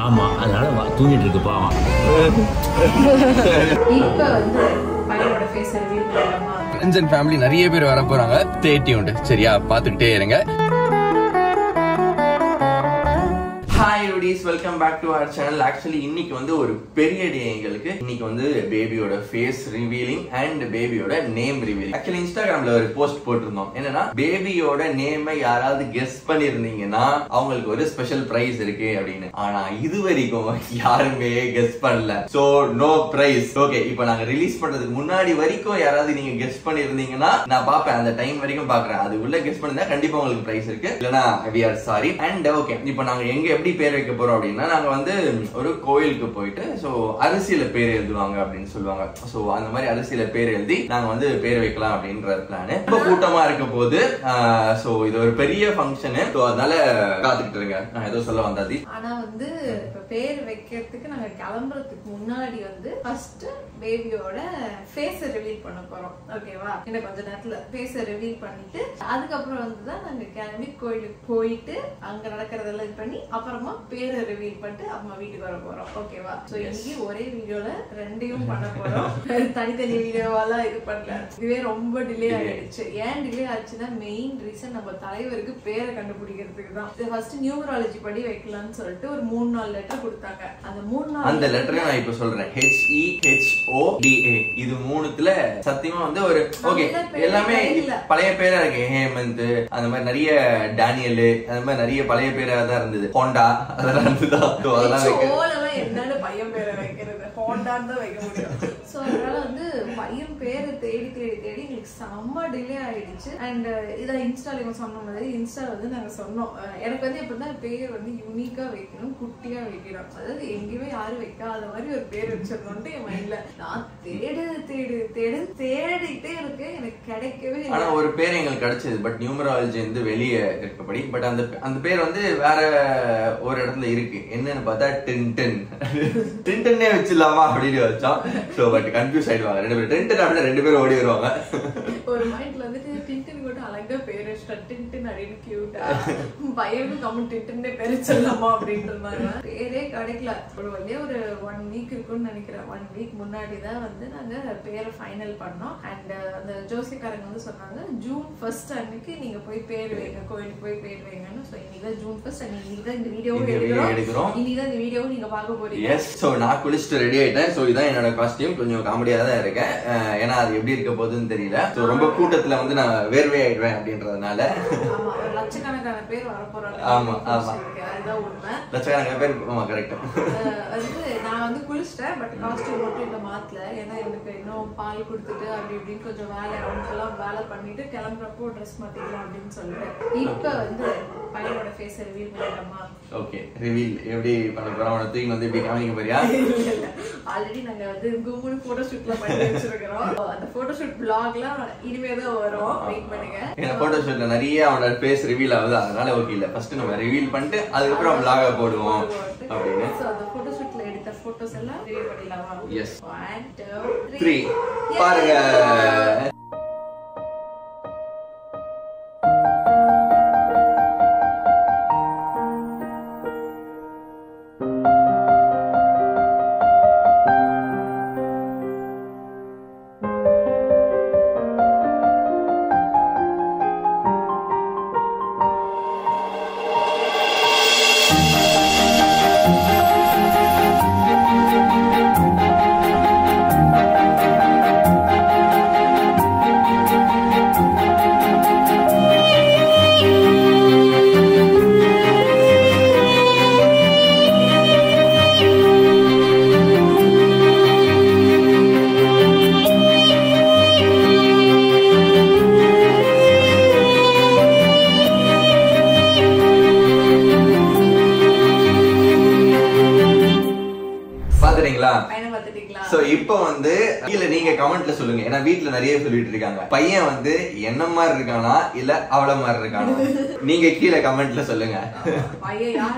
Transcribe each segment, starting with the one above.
ஆமா அதனால வா- தூங்கிட்டு இருக்கு பாவம் இப்ப வந்து பையனோட ஃபேஸ் ரிவீல் பண்ணலாமா ஃப்ரெண்ட்ஸ் அண்ட் ஃபேமிலி நிறைய பேர் வர போறாங்க தேட்டி உண்டு சரியா பாத்துக்கிட்டே இருங்க ஹாய் யூடிஸ் welcome back to our channel actually இன்னைக்கு வந்து ஒரு பெரிய டே எங்களுக்கு இன்னைக்கு வந்து பேபியோட ஃபேஸ் ரிவீலிங் அண்ட் பேபியோட நேம் ரிவீலிங் ஆக்சுவலி இன்ஸ்டாகிராம்ல ஒரு போஸ்ட் போட்டிருந்தோம் என்னன்னா பேபியோட நேமை யாராவது கெஸ் பண்ணிருந்தீங்கன்னா அவங்களுக்கு ஒரு ஸ்பெஷல் பிரைஸ் இருக்கு அப்படின்னு ஆனா இது வரைக்கும் யாருமே கெஸ் பண்ணல சோ நோ பிரைஸ் ஓகே இப்போ நாங்க ரிலீஸ் பண்றதுக்கு முன்னாடி வரைக்கும் யாராவது நீங்க கெஸ் பண்ணிருந்தீங்கன்னா நான் பாப்பேன் அந்த டைம் வரைக்கும் பாக்குறேன் அது உள்ள கெஸ் பண்ணிருந்தா கண்டிப்பா உங்களுக்கு பிரைஸ் இருக்கு இல்லனா we are sorry and okay இப்போ நாங்க எங்க எப்படி பேர் வைக்க போறோம் அப்படின்னா நாங்க வந்து ஒரு கோயிலுக்கு போயிட்டு சோ அரிசியில பேர் எழுதுவாங்க அப்படின்னு சொல்லுவாங்க சோ அந்த மாதிரி அரிசியில பேர் எழுதி நாங்க வந்து பேர் வைக்கலாம் அப்படின்ற பிளான் ரொம்ப கூட்டமா இருக்க போது சோ இது ஒரு பெரிய ஃபங்க்ஷன் சோ அதனால காத்துக்கிட்டு இருங்க நான் ஏதோ சொல்ல வந்தாதி ஆனா வந்து இப்ப பேர் வைக்கிறதுக்கு நாங்க கிளம்புறதுக்கு முன்னாடி வந்து ஃபர்ஸ்ட் பேபியோட ஃபேஸ ரிவீல் பண்ண போறோம் ஓகேவா இன்னும் கொஞ்ச நேரத்துல ஃபேஸ ரிவீல் பண்ணிட்டு அதுக்கப்புறம் வந்து தான் நாங்க கிளம்பி கோயிலுக்கு போயிட்டு அங்க நடக்கிறதெல்லாம் இது பண்ணி அப்புறமா பேரை ரிவீல் பண்ணிட்டு அம்மா வீட்டுக்கு வர போறோம் ஓகேவா சோ இன்னைக்கு ஒரே வீடியோல ரெண்டையும் பண்ண போறோம் தனித்தனி வீடியோவெல்லாம் இது பண்ணல இதுவே ரொம்ப டிலே ஆயிடுச்சு ஏன் டிலே ஆச்சுன்னா மெயின் ரீசன் நம்ம தலைவருக்கு பேரை கண்டுபிடிக்கிறதுக்கு தான் இது ஃபர்ஸ்ட் நியூமராலஜி படி வைக்கலாம்னு சொல்லிட்டு ஒரு மூணு நாலு லெட்டர் கொடுத்தாங்க அந்த மூணு நாலு அந்த லெட்டரையும் நான் இப்ப சொல்றேன் H E H O D A இது மூணுத்துல சத்தியமா வந்து ஒரு ஓகே நல்ல பேரே எல்லாமே இல்ல. பழைய பேரா இருக்கு ஹேமந்த் அந்த மாதிரி நிறைய டேனியல் அந்த மாதிரி நிறைய பழைய பேரா தான் இருந்தது ஹோண்டா அதெல்லாம் இருந்துதான் So, அதெல்லாம் வைக்க ஓலெல்லாம் என்னன்னு பையன் பேரை வைக்கிறது ஹோண்டான்னு தான் வைக்க முடியும் சோ அதனால வந்து பையன் பேரை தேடி தேடி தேடி எங்களுக்கு செம்ம டிலே ஆயிடுச்சு அண்ட் இதை இன்ஸ்டால இவன் சொன்ன மாதிரி இன்ஸ்டால வந்து நாங்க சொன்னோம் அஹ் எனக்கு வந்து எப்படின்னா பேர் வந்து யூனிக்கா வைக்கணும் குட்டியா வைக்கணும் அதாவது எங்கேயுமே யாரும் வைக்காத மாதிரி ஒரு பேர் வச்சிடணும்ட்டு என் மைண்ட்ல நான் தேடு தேடு தேடு தேடிட்டே இருக்கேன் எனக்கு கிடைக்கவே ஆனா இல்லை ஒரு பேர் எங்களுக்கு கிடைச்சது பட் நியூமராலஜி வந்து வெளியே இருக்கப்படி பட் அந்த அந்த பேர் வந்து வேற ஒரு இடத்துல இருக்கு என்னன்னு பார்த்தா டின்டன் டின்டன்னே வச்சிடலாமா அப்படின்னு வச்சோம் சோ பட் கன்ஃபியூஸ் ஆயிடுவாங்க ரெண்டு பேரும் டின்டன் அப்படின்னா ரெண்டு பேரும் ஓடி வருவாங்க ஒரு மைண்ட்ல வந்துட்டு டின்டன் கூட அழகா பேர் வச்சுட்டா டின்டன் அப்படின்னு கியூட்டா பையனுக்கும் கம்மன் டின்டன்னே பேர் சொல்லலாமா அப்படின்ற மாதிரி பேரே கிடைக்கல ஒரு வழியா ஒரு ஒன் வீக் இருக்கும்னு நினைக்கிறேன் ஒன் வீக் முன்னாடி தான் வந்து நாங்க பேரை ஃபைனல் பண்ணோம் அண்ட் அந்த ஜோசிக்காரங்க வந்து சொன்னாங்க ஜூன் ஃபர்ஸ்ட் அன்னைக்கு நீங்க போய் பேர் வைங்க கோயிலுக்கு போய் பேர் வைங்கன்னு ஸோ இன்னைக்கு தான் ஜூன் ஃபர்ஸ்ட் அன்னைக்கு இன்னைக்கு தான் இந்த வீடியோவும் இந்த video எடுக்கிறோம். எடுக்கிறோம் இன்னைக்கு தான் இந்த வீடியோவும் நீங்க பார்க்க போறீங்க எஸ் ஸோ நான் குளிச்சுட்டு ரெடி ஆயிட்டேன் ஸோ இதான் என்னோட காஸ்டியூம் கொஞ்சம் காமெடியாக தான் இருக்கேன் அஹ் ஏன்னா அது எப்படி இருக்க போகுதுன்னு தெரியல ஸோ ரொம்ப கூட்டத்துல வந்து நான் வேர்வை ஆயிடுவேன் அப்படின்றதுனால ஆமா ஒரு லட்சக்கணக்கான பேர் வரப்போறாங்க ஆமா, ஆமா. அதுதான் உண்மை லட்சக்கணக்கான பேர் ஆமா கரெக்ட் அஹ் வந்து நான் வந்து குளிச்சிட்டேன் பட் காஸ்டியூம் மட்டும் இன்னும் மாத்தல ஏன்னா எனக்கு இன்னும் பால் கொடுத்துட்டு அப்படி இப்படின்னு கொஞ்சம் வேலை அவனுக்கெல்லாம் வேலை பண்ணிட்டு கிளம்புறப்போ ட்ரெஸ் மாத்திக்கலாம் அப்படின்னு சொல்லிட்டு இப்ப வந்து பையனோட ஃபேஸ் ரிவீல் பண்ணிட்டோமா ஓகே ரிவீல் எப்படி பண்ண போறோம் அவனை தூக்கி வந்து இப்படி காமிக்க போறியா ஆல்ரெடி நாங்க வந்து கும்பல் போட்டோ ஷூட்ல பண்ணி வச்சிருக்கிறோம் அந்த போட்டோ ஷூட் பிளாக்லாம் இனிமே தான் வரும் வெயிட் பண்ணுங்க ஏன்னா போட்டோ ஷூட்ல நிறைய அவனோட ஃபேஸ் ரிவீல் ஆகுது அதனால ஓகே இல்ல ஃபர்ஸ்ட் நம்ம ரிவீல் பண்ணிட்டு அதுக்கப்புறம் vlog-அ போடுவோம் அப்படின்னு So, அந்த photo shootல எடுத்த photos எல்லாம் review பண்ணிடலாமா? Yes. One, two, three three. பாருங்க பாத்துறீங்களா பையனை பார்த்துட்டீங்களா? சோ இப்போ வந்து கீழ நீங்க கமெண்ட்ல சொல்லுங்க ஏன்னா வீட்ல நிறைய சொல்லிட்டு இருக்காங்க பையன் வந்து என்ன மாதிரி இருக்கானா இல்ல அவள மாதிரி இருக்கானா நீங்க கீழ கமெண்ட்ல சொல்லுங்க பையன் யார் மாதிரி இருக்கான்?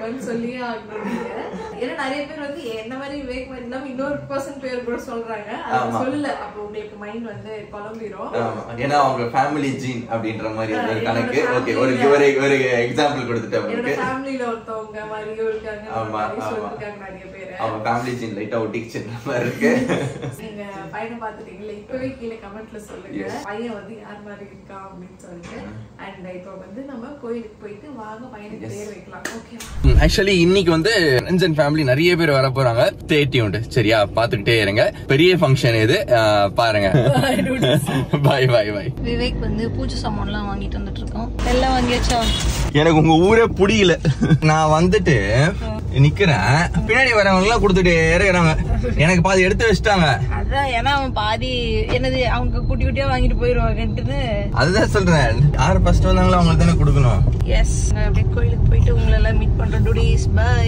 இருக்கான்னு சொல்லியே ஆகணும் நீங்க ஏன்னா நிறைய பேர் வந்து என்ன மாதிரி விவேக் மாதிரி இல்லாம இன்னொரு பர்சன் பேர் கூட சொல்றாங்க அதை ஆமா. சொல்லல அப்போ உங்களுக்கு மைண்ட் வந்து குழம்பிரும் ஆமா. ஏன்னா அவங்க ஃபேமிலி ஜீன் அப்படின்ற மாதிரி ஆ, ஒரு என்னோட கணக்கு ஓகே ஒரு family-ல- ஒரு ஒரு எக்ஸாம்பிள் கொடுத்துட்டேன் என்னோட உங்களுக்கு ஃபேமிலில ஒருத்தவங்க மாதிரியும் இருக்காங்க அந்த ஆமா, மாதிரி ஆமா. சொல்லிருக்காங்க நிறைய பேரு அவங்க ஃபேமிலி ஜீன் லைட்டா ஒட்டிக்கிச்சுன்ற மாதிரி இருக்கு நீங்க பையனை பாத்துட்டீங்களா இப்பவே கீழே கமெண்ட்ல சொல்லுங்க Yes. பையன் வந்து யார் மாதிரி இருக்கான் அப்படின்னு சொல்லிட்டு அண்ட் இப்போ வந்து நம்ம கோயிலுக்கு போயிட்டு வாங்க பையனுக்கு Yes. பேர் வைக்கலாம் ஓகேவா ஆக்சுவலி இன்னைக்கு வந்து ஃப்ரெண்ட்ஸ் அண்ட் ஃபேமிலி நிறைய பேர் வர போறாங்க தேட்டி உண்டு சரியா பாத்துக்கிட்டே இருங்க பெரிய ஃபங்க்ஷன் இது ஆஹ் பாருங்க பாய் பாய் பாய் விவேக் வந்து பூஜை சாமான்லாம் வாங்கிட்டு வந்துட்டு இருக்கோம் எல்லாம் வாங்கியாச்சா எனக்கு உங்க ஊரே புடியல நான் வந்துட்டு நிக்கிறேன் பின்னாடி வரவங்க எல்லாம் கொடுத்துட்டே இருக்கிறாங்க எனக்கு பாதி எடுத்து வச்சுட்டாங்க அதான் ஏன்னா அவன் பாதி என்னது அவங்க குட்டி குட்டியா வாங்கிட்டு போயிருவாங்கன்ட்டு அதுதான் சொல்றேன் யார் ஃபர்ஸ்ட் வந்தாங்களோ அவங்களுக்கு தானே கொடுக்கணும் எஸ் அப்படியே கோயிலுக்கு போயிட்டு உங்களை எல்லாம் மீட் பண்றோம் டுடேஸ் பை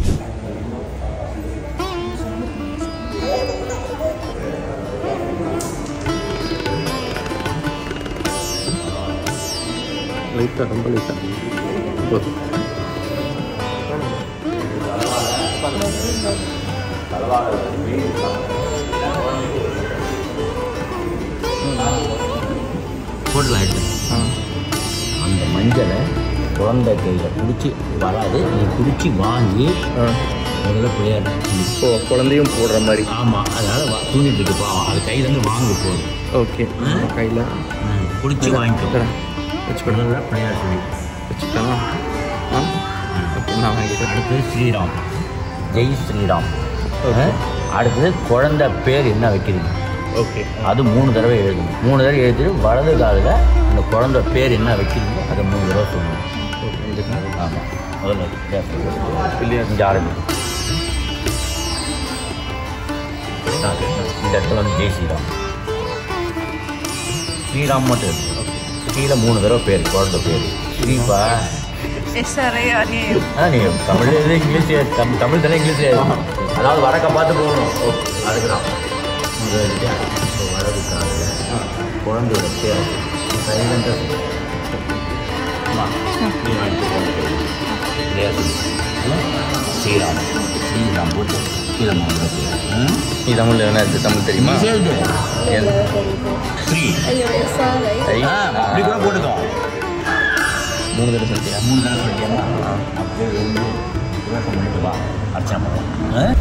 லைட்டா ரொம்ப லைட்டா போட்டலாம் எடுத்து அந்த மஞ்சளை குழந்தை கையில் பிடிச்சி வராது நீ பிடிச்சி வாங்கி முதல்ல பிள்ளையார் இப்போ குழந்தையும் போடுற மாதிரி ஆமாம் அதனால வா- தூங்கிட்டு இருக்கு பாவம் அது கையிலேருந்து வாங்க போதும் ஓகே கையில் பிடிச்சி வாங்கிக்கோ வச்சுக்கணும் முதல்ல பிள்ளையார் சொல்லி வச்சுக்கணும் ஆ நான் வாங்கிக்கிறேன் அடுத்தது ஸ்ரீராம் ஜெய் ஸ்ரீராம் Okay. அடுத்தது குழந்தை பேர் என்ன வைக்கிறீங்க ஓகே அது மூணு தடவை எழுதணும் மூணு தடவை எழுதிட்டு வலது காலில் அந்த குழந்தை பேர் என்ன வைக்கிறீங்களோ அதை மூணு தடவை சொல்லணும் ஆமாம் முதல்ல பிள்ளையார் இங்கே ஆரம்பிக்கும் Start. இந்த இடத்துல வந்து ஜெய் ஸ்ரீராம் ஸ்ரீராம் மட்டும் இருக்கு கீழே மூணு தடவை பேர் குழந்தை பேர் ஸ்ரீபா எஸ்ஆர்ஐ அணி ஆ நீ தமிழ் எழுது இங்கிலீஷ் எழுது. தம் தமிழ் தானே இங்கிலீஷ் எழுது. அதாவது வடக்க பார்த்து போகணும் அதுக்கு தான் இப்போ வலது காலில் குழந்தையோட பேர் சைலண்டாக ஸ்ரீராம் ஸ்ரீராம் போட்டு கீழே மாவுல பேர் ம்? நீ தமிழ்ல என்ன இருக்கு தமிழ் தெரியுமா நீ எழுது. எழுது. ஸ்ரீ ஐ. ஆ, அப்படி கூட போட்டுக்கோ மூணு தடவை சொல்லிட்டியா மூணு தடவை சொல்லிட்டியா அப்படியே எழுந்து விவசாயம் பண்ணிட்டு வா அர்ச்சனை பண்ணுவோம் ஆ?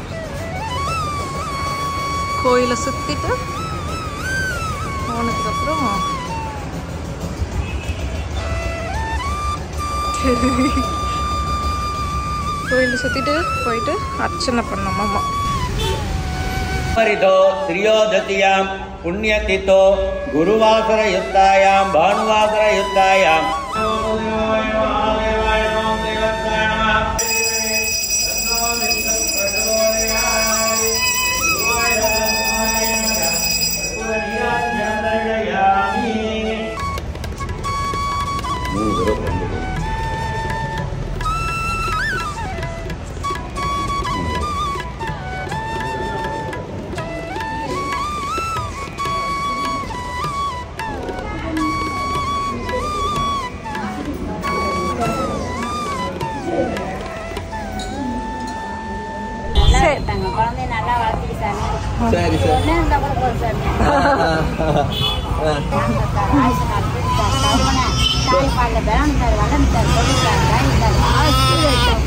கோயிலை சுத்திட்டு போனதுக்கப்புறம் கோயிலை சுத்திட்டு போயிட்டு அர்ச்சனை பண்ணோமாமா परितो श्रियोदत्यां पुण्यतिथो गुरुवासरयुक्तायां भानुवासरयुक्तायां நல்லா இருக்காங்க குழந்தைய நல்லா வளர்த்துக்கு சாமி சரி சரி ஒண்ணு இருந்தா கூட போதும் சாமி ஆயுசு நாள் சார் கருவனை தாய்ப்பாலில் பிறந்து சார் வளர்ந்து சார் சொல்லி சார் வாங்கி சார் ஆயுசு வச்சாங்க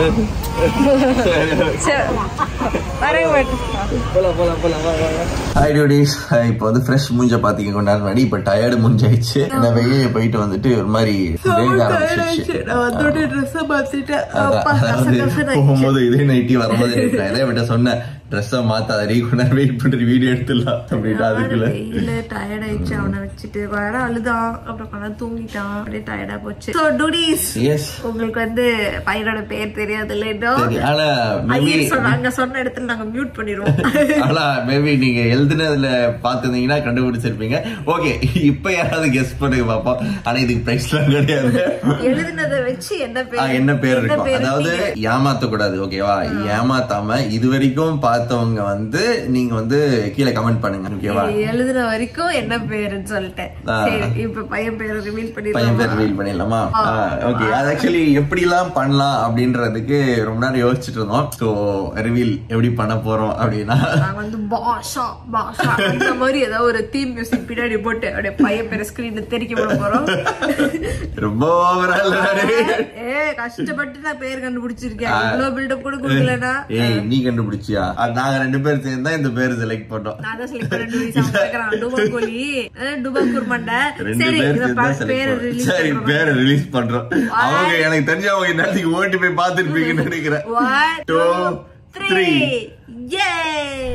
போலாம் போலாம் போலாம் வா, வா, வா. ஹாய் டியூடிஸ் இப்போ வந்து ஃப்ரெஷ் மூஞ்ச பாத்தீங்க கொஞ்ச நேரம் முன்னாடி இப்போ டயர்டு மூஞ்சாயிடுச்சு நான் வெளியே போயிட்டு வந்துட்டு ஒரு மாதிரி வேக ஆரம்பிச்சிருச்சு அதான், அதாவது போகும்போது இதே நைட்டி வரும்போது எனக்கு நான் இதை விட்ட சொன்னேன் ட்ரெஸ்ஸை மாத்தாத ரீ கொஞ்ச நேரம் வெயிட் பண்ணிட்டு வீடியோ எடுத்துடலாம் அப்படின்ட்டு அதுக்குள்ள வெயில டயர்ட் ஆயிடுச்சு அவனை வச்சுட்டு கொஞ்ச நேரம் அழுதான் அப்புறம் கொஞ்ச நேரம் தூங்கிட்டான் அப்படியே டயர்டா போச்சு ஸோ டூடிஸ் எஸ் உங்களுக்கு வந்து பையனோட பேர் தெரியாதுல்ல இன்னும் சரி ஆனா மேபி ஐயர் சொன்ன அங்க சொன்ன இடத்துல நாங்க மியூட் பண்ணிடுவோம் ஆனா மேபி நீங்க எழுதுனதுல பாத்துருந்தீங்கன்னா கண்டுபிடிச்சிருப்பீங்க ஓகே இப்ப யாராவது கெஸ் பண்ணுங்க பாப்போம் ஆனா இதுக்கு பிரைஸ் எல்லாம் கிடையாது எழுதுனதை வச்சு என்ன ஆ, பேர் என்ன பேர் இருக்கும் பேர் அதாவது ஏமாத்த கூடாது ஓகேவா ஏமாத்தாம இது வரைக்கும் பார்த்தவங்க வந்து நீங்க வந்து கீழே கமெண்ட் பண்ணுங்க ஓகேவா எழுதுன வரைக்கும் என்ன பேருன்னு சொல்லிட்டேன் ஆ. சரி இப்ப பையன் பேரை ரிவீல் பையன் பேர் பண்ணிடலாம் ரீல் பண்ணிடலாமா ஓகே அது ஆக்சுவலி எப்படி எல்லாம் பண்ணலாம் அப்படின்றதுக்கு ரொம்ப நேரம் யோசிச்சுட்டு இருந்தோம் ஸோ ரிவீல் எப்படி பண்ண போறோம் அப்படின்னா நாங்க வந்து பாஷா பாஷா அந்த மாதிரி ஏதாவது ஒரு தீம் மியூசிக் பின்னாடி போட்டு அப்படியே பையன் பேரை ஸ்கிரீன்ல தெரிக்க விட போறோம் ரொம்ப ஓவரா ஏ கஷ்டப்பட்டு நான் பேர் கண்டுபிடிச்சிருக்கேன் இவ்வளவு பில்டப் கூட கொடுக்கலனா ஏய் நீ கண்டுபிடிச்சியா அது நாங்க ரெண்டு பேரும் சேர்ந்து தான் இந்த பேர் செலக்ட் பண்ணோம் நான் தான் செலக்ட் பண்ணி டுபா கோலி டுபா குருமண்டை ரெண்டு சரி பேர் இத சேர்ந்து தான் select பேரை பண்ணோம். ரிலீஸ் சரி பேரை ரிலீஸ் பண்றோம் அவங்க எனக்கு தெரிஞ்ச அவங்க நேரத்துக்கு ஓட்டி போய் பார்த்துருப்பீங்கன்னு நினைக்கிறேன் One, Two, two, three. three. Yay!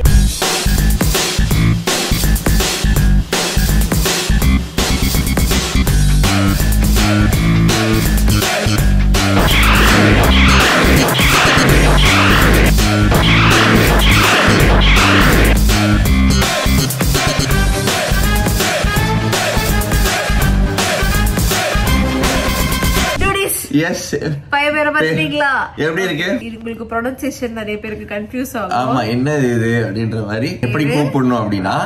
Duties. Yes பையன் பேரை பாத்தீங்களா எப்படி இருக்கு இது உங்களுக்கு ப்ரொனன்சியேஷன் நிறைய பேருக்கு கன்ஃபியூஸ் ஆமா ஆகும் என்னது இது அப்படின்ற மாதிரி எப்படி கூப்பிடணும் அப்படின்னா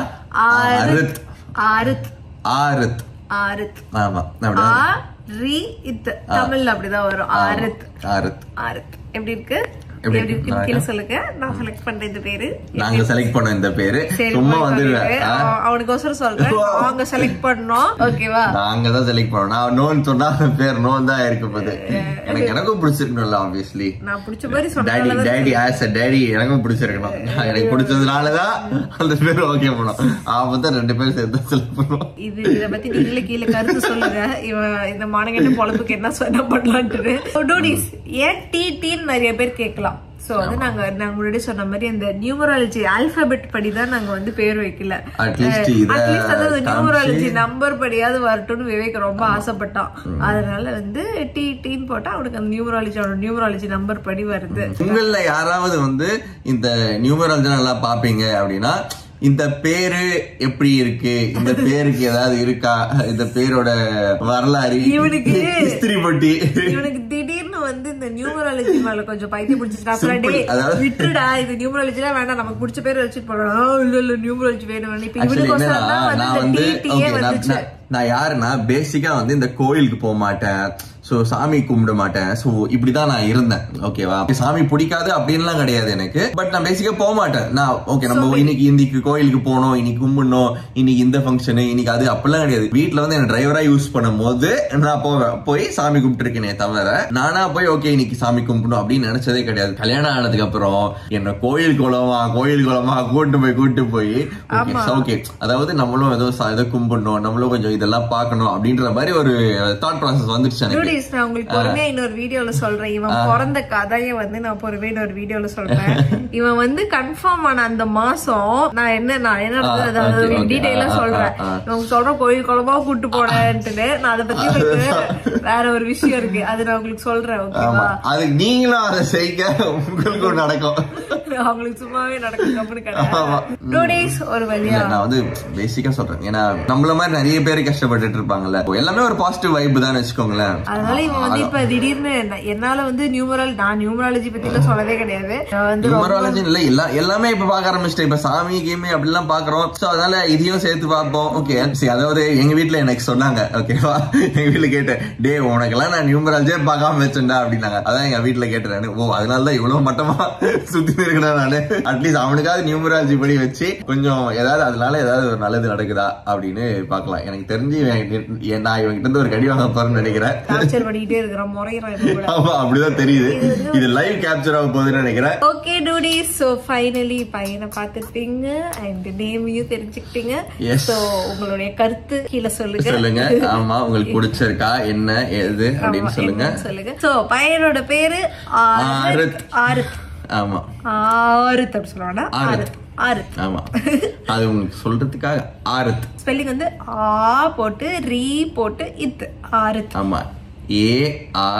ஆருத் ஆருத் ஆருத் ஆருத் ஆருத் ஆமா அப்படிதான் ஆ ரி இத் தமிழ்ல அப்படிதான் வரும் ஆருத் ஆருத் ஆருத் எப்படி இருக்கு எப்படி எப்படி இருக்கு? இருக்கு கீழே சொல்லுங்க நான் செலக்ட் பண்றேன் இந்த பேரு நாங்க செலக்ட் பண்ணோம் இந்த பேரு சரி சும்மா போய் வந்துருவேன் பாருங்க. ஆ? அவ- அவனுக்கோசரம் சொல்றேன் அவங்க செலக்ட் பண்ணோம் ஓகேவா நாங்க தான் செலக்ட் பண்ணோம் நான் நோன் சொன்னா அவன் பேர் நோன் தான் இருக்க போகுது எனக்கு எனக்கும் பிடிச்சிருக்கணும்ல ஆப்வியஸ்லி நான் பிடிச்ச மாதிரி டாடி சொன்னேன் டாடி ஆஸ் அ டாடி எனக்கும் பிடிச்சிருக்கணும் எனக்கு பிடிச்சதுனாலதான் அந்த பேர் ஓகே பண்ணோம் ஆபத்தா ரெண்டு பேரும் சேர்த்து செலக்ட் பண்ணுவோம் இது இத பத்தி நீங்களே கீழே கருத்து சொல்லுங்க இவன் இந்த மானங்கட்ட பொழப்புக்கு என்ன சொன்ன பண்ணலான்ட்டு டூடிஸ் ஏன் டி டீன்னு நிறைய பேர் கேட்கலாம் சோ வந்து நாங்க நாங்க முன்னாடி சொன்ன மாதிரி அந்த நியூமராலஜி ஆல்பபெட் படி தான் நாங்க வந்து பேர் வைக்கல At least இத அட்லீஸ்ட் அதாவது நியூமராலஜி காமிச்சு- நம்பர் படியாவது வரட்டும்னு விவேக் ரொம்ப ஆசைப்பட்டான் அதனால வந்து டி டீன்னு போட்டா அவனுக்கு அந்த நியூமராலஜி அவனோட நியூமராலஜி நம்பர் படி வருது உங்கள யாராவது வந்து இந்த நியூமராலஜி நல்லா பாப்பீங்க அப்படின்னா இந்த பேரு எப்படி இருக்கு இந்த பேருக்கு ஏதாவது இருக்கா இந்த பேரோட வரலாறு இவனுக்கு- ஹிஸ்டரி பட்டி இவனுக்கு திடீர்னு வந்து இந்த நியூமராலஜி மேல கொஞ்சம் பைத்தியம் பிடிச்சிச்சு நான் சொன்னேன், Simple. "டேய், அதாவது- விட்டுடா இது நியூமராலஜி எல்லாம் வேண்டாம் நமக்கு பிடிச்ச பேர் வச்சுட்டு போறோம் "ஆ, இல்ல இல்ல நியூமராலஜி வேணும் இப்ப ஆக்சுவலி இவனுக்கு என்னன்னா தான் நான் வந்து வந்து இந்த டிடியே okay, நான்- வந்துச்சு நான்- நான் யாருன்னா பேசிக்கா வந்து இந்த கோயிலுக்கு போக மாட்டேன் சோ சாமி கும்பிட மாட்டேன் சோ இப்படிதான் நான் இருந்தேன் ஓகேவா சாமி பிடிக்காது அப்படின்லாம் கிடையாது எனக்கு பட் நான் பேசிக்கா போக மாட்டேன் நான் ஓகே நம்ம இன்னைக்கு இன்னைக்கு கோயிலுக்கு போகணும் இன்னைக்கு கும்பிடணும் இன்னைக்கு இந்த ஃபங்க்ஷனு இன்னைக்கு அது அப்படிலாம் கிடையாது வீட்ல வந்து என்ன டிரைவரா யூஸ் பண்ணும் போது நான் போவேன் போய் சாமி கும்பிட்டுருக்கேனே தவிர நானா போய் ஓகே இன்னைக்கு சாமி கும்பிடணும் அப்படின்னு நினைச்சதே கிடையாது கல்யாணம் ஆனதுக்கு அப்புறம் என்ன கோயில் குளமா கோயில் குளமா கூட்டு போய் கூட்டு போய் ஓகே அதாவது நம்மளும் ஏதோ ச- ஏதோ கும்பிடணும் நம்மளும் கொஞ்சம் இதெல்லாம் பார்க்கணும் அப்படின்ற மாதிரி ஒரு தாட் ப்ராசஸ் வந்துருச்சு எனக்கு டூடிஸ் நான் உங்களுக்கு பொறுமையா இன்னொரு வீடியோல சொல்றேன் இவன் பிறந்த கதையை வந்து நான் பொறுமையா இன்னொரு வீடியோல சொல்றேன் இவன் வந்து கன்ஃபார்ம் ஆன அந்த மாசம் நான் என்ன நான் என்ன ஆ, நடந்தது okay, அதாவது okay. டீடைலா ஆ, ஆ, சொல்றேன் ஆ, ஆ. இவன் சொல்றேன் கோயில் குளமா கூட்டு போனேன்ட்டு நான் அதை பத்தி உங்களுக்கு வேற ஒரு விஷயம் இருக்கு அது நான் உங்களுக்கு சொல்றேன் ஆமா ஓகேவா அதுக்கு நீங்களும் அதை செய்ய உங்களுக்கும் நடக்கும் அவங்களுக்கு சும்மாவே நடக்கும் கம்பெனி ஆமா. கிடையாது டூ டேஸ் ஒரு இல்ல, வழியா நான் வந்து பேசிக்கா சொல்றேன் ஏன்னா நம்மள மாதிரி நிறைய பேர் கஷ்டப்பட்டுட்டு இருப்பாங்கல்ல எல்லாமே ஒரு பாசிட்டிவ் வைப் தான் வச்சுக்கோங்களேன் அதனால இவன் வந்து இப்ப திடீர்னு என்ன- என்னால வந்து நியூமரால் நான் நியூமராலஜி பத்தி எல்லாம் சொல்லவே கிடையாது நான் வந்து ரொம்ப- நியூமராலஜி இல்ல எல்லா எல்லாமே இப்ப பாக்க ஆரம்பிச்சிட்டேன் இப்ப சாமி கீமி அப்படிலாம் பாக்குறோம் சோ அதனால இதையும் சேர்த்து பார்ப்போம் ஓகே சரி அதாவது எங்க வீட்ல எனக்கு சொன்னாங்க ஓகேவா எங்க வீட்ல கேட்டேன் டே உனக்கெல்லாம் நான் நியூமராலஜியே பார்க்காம வச்சேன்டா அப்படின்னாங்க அதான் எங்க வீட்ல கேட்டேன் நானு. ஓ அதனால தான் இவ்வளவு மட்டமா சுத்தி இருக்கணும் நானு அட்லீஸ்ட் அவனுக்காவது நியூமராலஜி படி வச்சு கொஞ்சம் ஏதாவது அதனால ஏதாவது ஒரு நல்லது நடக்குதா அப்படின்னு பார்க்கலாம் எனக்கு தெரிஞ்சு இவன் எ- நான் இவன்கிட்ட இருந்து ஒரு கடி வாங்க போறேன்னு நினைக்கிறேன் டார்ச்சர் பண்ணிக்கிட்டே இருக்கிறான் முறைகிறான் இப்ப கூட ஆமா அப்படிதான் தெரியுது இது லைவ் கேப்சர் ஆக போகுதுன்னு நினைக்கிறேன் ஓகே டூடி சோ ஃபைனலி பையனை பார்த்துட்டீங்க அண்ட் நேமையும் தெரிஞ்சுக்கிட்டீங்க Yes. சோ உங்களுடைய கருத்து கீழே சொல்லுங்க சொல்லுங்க ஆமா உங்களுக்கு பிடிச்சிருக்கா என்ன ஏது அப்படின்னு ஆமா, சொல்லுங்க என்னன்னு சொல்லுங்க சோ பையனோட பேரு ஆருத் ஆருத். ஆருத் ஆமா ஆருத் அப்படி சொல்லுவாங்க ஆருத். ஆருத் ஆருத் ஆமா அது உங்களுக்கு சொல்றதுக்காக ஆருத் ஸ்பெல்லிங் வந்து ஆ போட்டு ரீ போட்டு இத் ஆருத் ஆமா ஏ ஆர்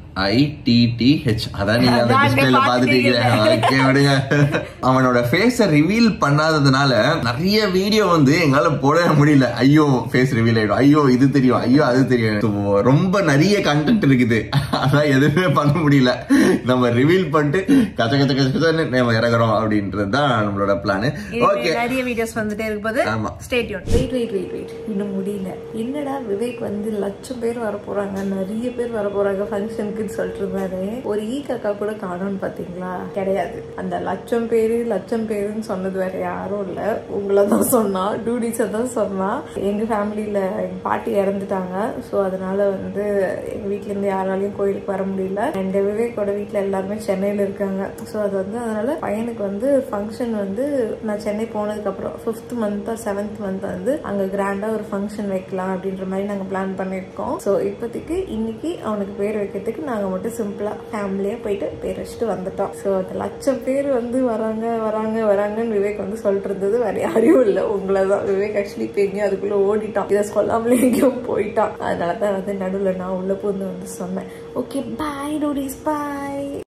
ஐடிடிஹெச் அதான் நீங்க அந்த அதான் அங்க டிஸ்பிளேல பாத்துட்டீங்க ஓகே விடுங்க அவனோட ஃபேஸ ரிவீல் பண்ணாததுனால நிறைய வீடியோ வந்து எங்களால போட முடியல ஐயோ ஃபேஸ் ரிவீல் ஆயிடும் ஐயோ இது தெரியும் ஐயோ அது தெரியும் So, ரொம்ப நிறைய கண்டென்ட் இருக்குது ஆனா எதுவுமே பண்ண முடியல நம்ம ரிவீல் பண்ணிட்டு கச்ச கச்ச கச்ச கச்சன்னு நம்ம இறங்குறோம் அப்படின்றது தான் நம்மளோட பிளான் ஓகே நிறைய வீடியோஸ் வந்துட்டே இருக்கும் போது ஆமா. Stay tuned wait wait wait wait இன்னும் முடியல என்னடா விவேக் வந்து லட்சம் பேர் வர போறாங்க நிறைய பேர் வர போறாங்க ஃபங்க்ஷனுக்குன்னு சொல்லிட்டு இருந்தாரு ஒரு ஈ காக்கா கூட காணோம்னு பாத்தீங்களா கிடையாது அந்த லட்சம் பேரு லட்சம் பேருன்னு சொன்னது வேற யாரும் இல்ல உங்களை தான் சொன்னா டூடிஸை தான் சொன்னா எங்க ஃபேமிலியில எங்க பாட்டி இறந்துட்டாங்க ஸோ அதனால வந்து எங்க வீட்ல இருந்து யாராலையும் கோயிலுக்கு வர முடியல அண்ட் விவேக்கோட வீட்ல எல்லாருமே சென்னையில இருக்காங்க ஸோ அது வந்து அதனால பையனுக்கு வந்து ஃபங்க்ஷன் வந்து நான் சென்னை போனதுக்கு அப்புறம் ஃபிஃப்த் மந்த் செவன்த் மந்த் வந்து அங்க கிராண்டா ஒரு ஃபங்க்ஷன் வைக்கலாம் அப்படின்ற மாதிரி நாங்க பிளான் பண்ணியிருக்கோம் ஸோ இப்போதைக்கு இன்னைக்கு அவனுக்கு பேர் வைக்கிறதுக்கு நாங்க மட்டும் சிம்பிளா ஃபேமிலியா போயிட்டு பேர் வச்சுட்டு வந்துட்டோம் ஸோ அந்த லட்சம் பேர் வந்து வராங்க வராங்க வராங்கன்னு விவேக் வந்து சொல்லிட்டு இருந்தது வேற யாரையும் இல்லை உங்களை தான் விவேக் ஆக்சுவலி இப்போ எங்கேயும் அதுக்குள்ள ஓடிட்டான் இதை சொல்லாமலே எங்கேயும் போயிட்டான் அதனால தான் வந்து நடுவில் நான் உள்ள பூந்து வந்து சொன்னேன் ஓகே பாய் டூடிஸ் பாய்